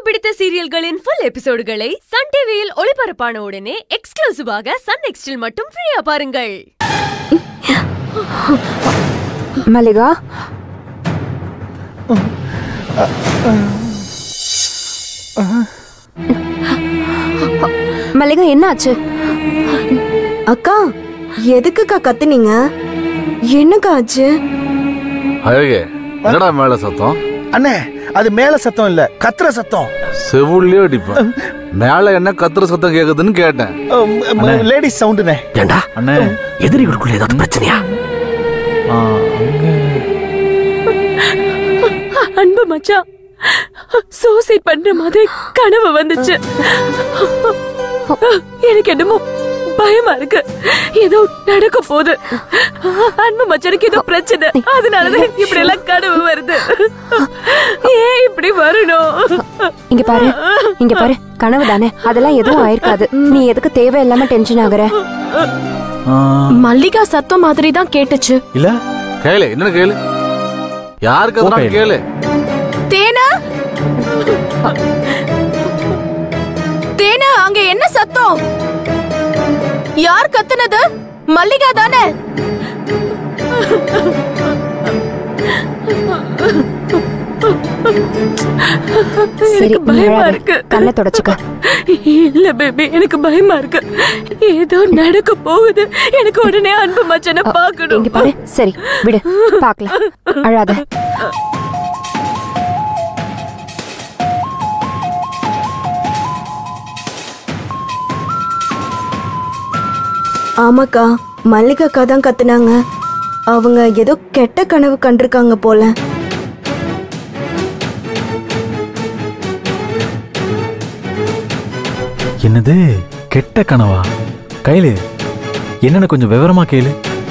பிடித்த சீரியல்களின் full எபிசோடுகளை Sun டிவியில் ஒளிபரப்பான உடனே எக்ஸ்க்ளூசிவாக சன் நெக்ஸ்டில் மட்டும் ஃப்ரீயா பாருங்கள் மல்லிகா மல்லிகா என்னாச்சு அக்கா எதுக்குக்கா கத்துனீங்க என்னக்கா ஆச்சு அழகே என்னடா மேல சத்தம் அண்ணே அது மேல சத்தம் இல்ல கத்துற சத்தம் செவுள்ளே அடிப்பேன் மேல என்ன கத்துற சத்தம் கேக்குதுன்னு கேட்டேன் லேடிஸ் சவுண்டுனே ஏண்டா அண்ணே எதிரிகளுக்குள்ள ஏதாவது பிரச்சனையா ஆ, அங்க அன்பு மச்சான் சூசைட் பண்ற மாதிரி கனவு வந்துச்சு எனக்கு என்னமோ பயமா இருக்கு ஏதோ நடக்க போகுது அன்பு மச்சனுக்கு ஏதோ பிரச்சனை அதனாலதான் இப்படி எல்லாம் கனவு வருது ஏன் இப்படி வரணும் இங்க பாரு இங்க பாரு கனவு தானே அதெல்லாம் எதுவும் ஆயிருக்காது நீ எதுக்கு தேவையில்லாம டென்ஷன் ஆகுற ஆ, மல்லிகா சத்தம் மாதிரி தான் கேட்டுச்சு இல்ல கேளு என்ன கேளு யாருக்கு அதெல்லாம் ஓகே. கேளு தேனா தேனா அங்க என்ன சத்தம் யார் கத்துனது மல்லிகா தானே சரி எனக்கு நீ பயமா அழாத. இருக்கு கண்ணை தொடச்சுக்க இல்ல பேபி எனக்கு பயமா இருக்கு ஏதோ நடக்க போகுது எனக்கு உடனே அன்பு மச்சனை இங்க பாக்கணும் பாரு சரி விடு பாக்கலாம் அழாத ஆமாக்கா மல்லிகா அக்கா தான் கத்துனாங்க அவங்க ஏதோ கெட்ட கனவு கண்டிருக்காங்க போல என்னது கெட்ட கனவா கையில என்னன்னு கொஞ்சம் விவரமா கேளு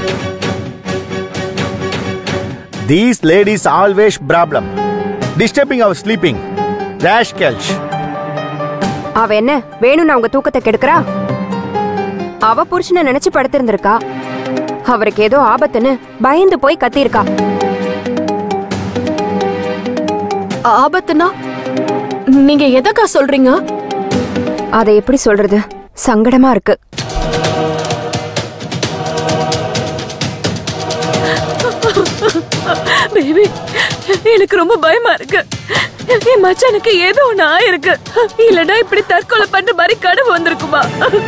these ladies always problem disturbing our sleeping rascals அவ என்ன வேணும்னு அவங்க தூக்கத்தை கெடுக்கறா அவ புருஷனை நினைச்சு படுத்திருந்திருக்கா அவருக்கு ஏதோ ஆபத்துன்னு பயந்து போய் கத்தியிருக்கா ஆபத்துனா நீங்க எதக்கா சொல்றீங்க அதை எப்படி சொல்றது சங்கடமா இருக்கு பேபி எனக்கு ரொம்ப பயமா இருக்கு என் மச்சானுக்கு ஏதோ ஒண்ணு ஆயிருக்கு இல்லடா இப்படி தற்கொலை பண்ற மாதிரி கனவு வந்திருக்குமா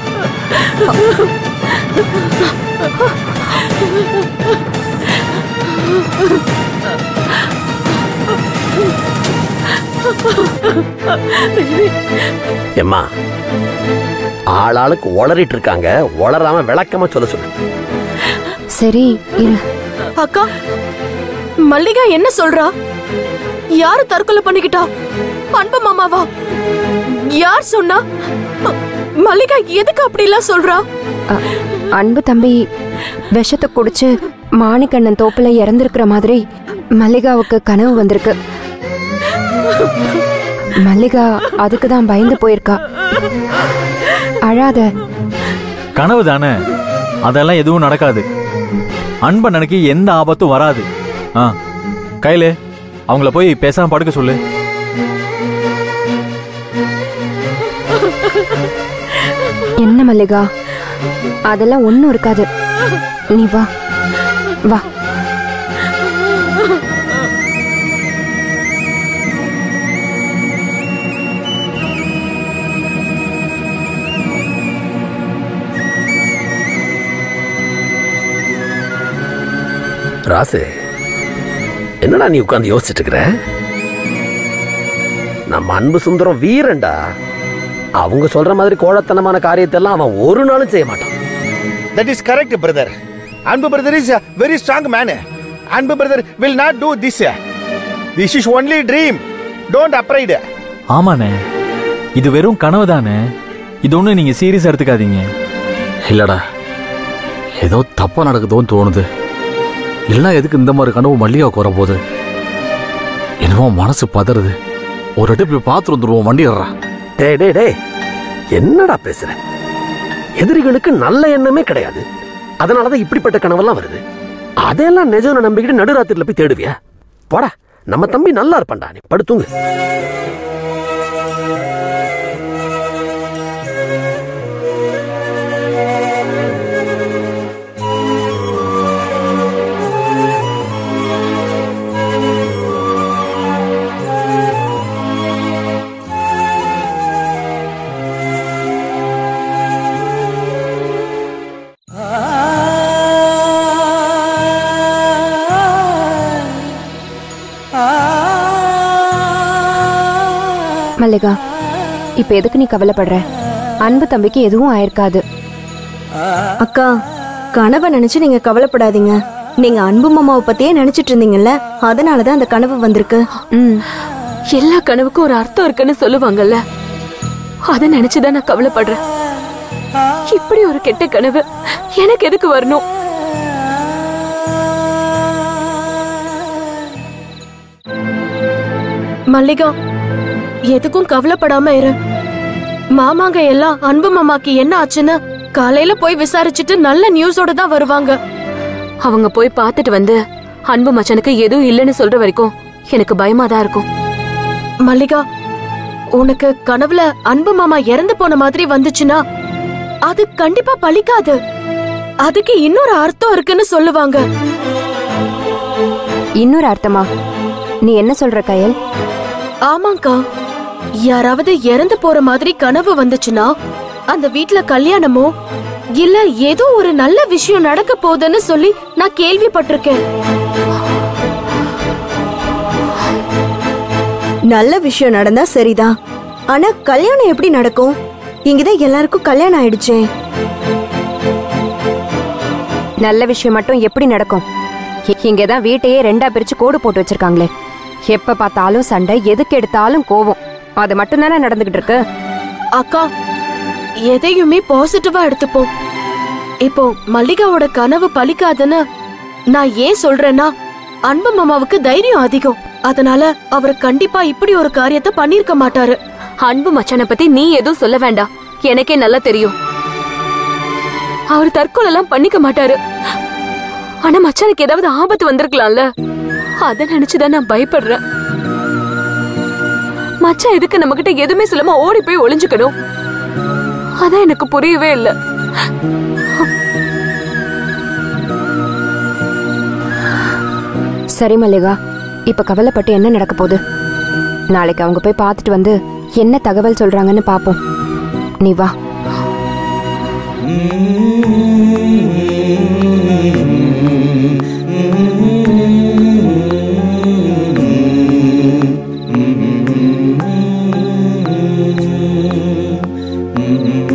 எம்மா ஆளாளுக்கு உளறிட்டு இருக்காங்க உளராம விளக்கமா சொல்ல சொல்லு சரி இரு அக்கா மல்லிகா என்ன சொல்றா யாரு தற்கொலை பண்ணிக்கிட்டா அன்பு மாமாவா யார் சொன்னா ம- மல்லிகா எதுக்கு அப்படிலாம் சொல்றா அ- அன்பு தம்பி விஷத்தை குடிச்சு மாணிக்கண்ணன் தோப்புல இறந்திருக்கிற மாதிரி மல்லிகாவுக்கு கனவு வந்திருக்கு மல்லிகா அதுக்கு தான் பயந்து போயிருக்கா அழாத கனவு தானே அதெல்லாம் எதுவும் நடக்காது அன்பை நினைக்கி எந்த ஆபத்தும் வராது ஆ கையில அவங்கள போய் பேசாம படுக்க சொல்லு என்ன மல்லிகா அதெல்லாம் ஒண்ணும் இருக்காது நீ வா வா ராசு என்னடா நீ உட்கார்ந்து யோசிச்சுட்டு இருக்கிற நம்ம அன்பு சுந்தரம் வீரன்டா அவங்க சொல்ற மாதிரி கோழத்தனமான காரியத்தை எல்லாம் அவன் ஒரு நாளும் செய்ய மாட்டான் that is correct brother Anbu brother is very strong man Anbu brother will not do this this is only dream don't afraid ஆமாண்ணே இது வெறும் கனவு தானே இது ஒன்றும் நீங்க சீரியஸா எடுத்துக்காதீங்க இல்லடா ஏதோ தப்பா நடக்குதோன்னு தோணுது இல்லைன்னா எதுக்கு இந்த மாதிரி கனவு மல்லிகா வர போகுது என்னமோ மனசு பதறுது ஒரு அடி போய் பார்த்து வந்துருவோம் வண்டி ஏறா டேய் டேய் டேய் என்னடா பேசுற எதிரிகளுக்கு நல்ல எண்ணமே கிடையாது அதனாலதான் இப்படிப்பட்ட கனவெல்லாம் வருது அதெல்லாம் நிஜம் நம்பிக்கிட்டு நடுராத்திரில போய் தேடுவியா போடா நம்ம தம்பி நல்லா இருப்பான்டா நீ படுத்துங்க மல்லிகா இப்ப எதுக்கு நீ கவலைப்படுற அன்பு தம்பிக்கு எதுவும் ஆயிருக்காது அக்கா கனவை நினைச்சு நீங்க கவலைப்படாதீங்க நீங்க அன்பு மாமாவை பத்தியே நினைச்சிட்டு இருந்தீங்கல்ல அதனாலதான் அந்த கனவு வந்திருக்கு ம் எல்லா கனவுக்கும் ஒரு அர்த்தம் இருக்குன்னு சொல்லுவாங்கல்ல அத நினைச்சுதான் நான் கவலைப்படுறேன் இப்படி ஒரு கெட்ட கனவு எனக்கு எதுக்கு வரணும் மல்லிகா எதுக்கும் கவலைப்படாம இரு மாமாங்க எல்லாம் அன்பு மாமாக்கு என்ன ஆச்சுன்னு காலையில போய் விசாரிச்சுட்டு நல்ல நியூஸோட தான் வருவாங்க அவங்க போய் பார்த்துட்டு வந்து அன்பு மச்சனுக்கு எதுவும் இல்லைன்னு சொல்ற வரைக்கும் எனக்கு பயமா தான் இருக்கும் மல்லிகா உனக்கு கனவுல அன்பு மாமா இறந்து போன மாதிரி வந்துச்சுன்னா அது கண்டிப்பா பலிக்காது அதுக்கு இன்னொரு அர்த்தம் இருக்குன்னு சொல்லுவாங்க இன்னொரு அர்த்தமா நீ என்ன சொல்ற கயல் ஆமாங்கா யாராவது இறந்து போற மாதிரி கனவு வந்துச்சுன்னா அந்த வீட்ல கல்யாணமோ இல்ல ஏதோ ஒரு நல்ல விஷயம் நடக்க போகுதுன்னு சொல்லி நான் கேள்விப்பட்டிருக்கேன் நல்ல விஷயம் நடந்தா சரிதான் ஆனா கல்யாணம் எப்படி நடக்கும் இங்கதான் எல்லாருக்கும் கல்யாணம் ஆயிடுச்சே நல்ல விஷயம் மட்டும் எப்படி நடக்கும் இ- இங்கதான் வீட்டையே ரெண்டா பிரிச்சு கோடு போட்டு வச்சிருக்காங்களே எப்ப பார்த்தாலும் சண்டை எதுக்கு எடுத்தாலும் கோவம் அது மட்டும் தானே நடந்துகிட்டு இருக்கு அக்கா எதையுமே பாசிட்டிவா எடுத்துப்போம் இப்போ மல்லிகாவோட கனவு பலிக்காதுன்னு நான் ஏன் சொல்றேன்னா அன்பு மாமாவுக்கு தைரியம் அதிகம் அதனால அவர் கண்டிப்பா இப்படி ஒரு காரியத்தை பண்ணிருக்க மாட்டாரு அன்பு மச்சானை பத்தி நீ எதுவும் சொல்ல வேண்டாம் எனக்கே நல்லா தெரியும் அவர் தற்கொலை எல்லாம் பண்ணிக்க மாட்டாரு ஆனா மச்சானுக்கு ஏதாவது ஆபத்து வந்திருக்கலாம்ல அத நினைச்சுதான் நான் பயப்படுறேன் மச்சான் எதுக்கு நம்ம கிட்ட எதுவுமே சொல்லாம ஓடி போய் ஒளிஞ்சுக்கணும் அதான் எனக்கு புரியவே இல்ல சரி மல்லிகா இப்ப கவலைப்பட்டு என்ன நடக்க போகுது நாளைக்கு அவங்க போய் பார்த்துட்டு வந்து என்ன தகவல் சொல்றாங்கன்னு பாப்போம் நீ வா Mm-hmm.